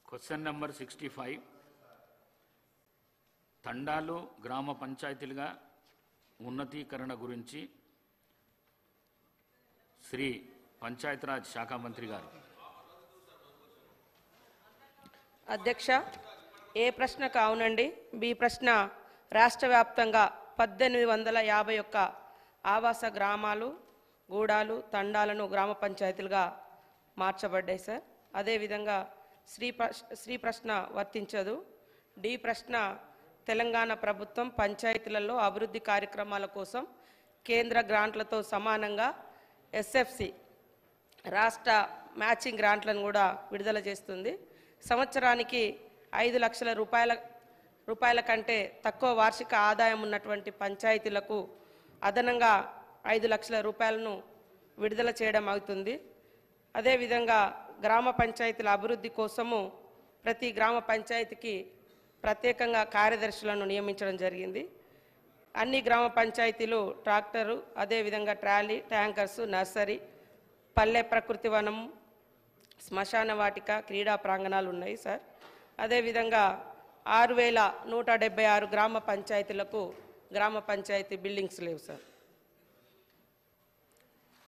question number sixty five తండాలు గ్రామ పంచాయతీలుగా ఉన్నతీకరణ గురించి శ్రీ పంచాయతీరాజ్ శాఖ మంత్రి గారు అధ్యక్ష ఏ ప్రశ్నకు అవునండి బి ప్రశ్న రాష్ట్ర వ్యాప్తంగా పద్దెనిమిది వందల యాభై ఒక్క ఆవాస గ్రామాలు గూడాలు తండాలను గ్రామ పంచాయతీలుగా మార్చబడ్డాయి సార్ అదేవిధంగా శ్రీ ప్ర- శ్రీ ప్రశ్న వర్తించదు డి ప్రశ్న తెలంగాణ ప్రభుత్వం పంచాయతీలలో అభివృద్ధి కార్యక్రమాల కోసం కేంద్ర గ్రాంట్లతో సమానంగా ఎస్ఎఫ్సి రాష్ట్ర మ్యాచింగ్ గ్రాంట్లను కూడా విడుదల చేస్తుంది సంవత్సరానికి ఐదు లక్షల రూపాయల రూపాయల కంటే తక్కువ వార్షిక ఆదాయం ఉన్నటువంటి పంచాయతీలకు అదనంగా ఐదు లక్షల రూపాయలను విడుదల చేయడం అవుతుంది అదేవిధంగా గ్రామ పంచాయతీల అభివృద్ధి కోసము ప్రతి గ్రామ పంచాయతీకి ప్రత్యేకంగా కార్యదర్శులను నియమించడం జరిగింది అన్ని గ్రామ పంచాయతీలు ట్రాక్టరు అదేవిధంగా ట్రాలీ ట్యాంకర్సు నర్సరీ పల్లె ప్రకృతి వనం శ్మశాన వాటిక క్రీడా ప్రాంగణాలు ఉన్నాయి సార్ అదేవిధంగా ఆరు వేల నూట డెబ్బై ఆరు గ్రామ పంచాయతీలకు గ్రామ పంచాయతీ బిల్డింగ్స్ లేవు సార్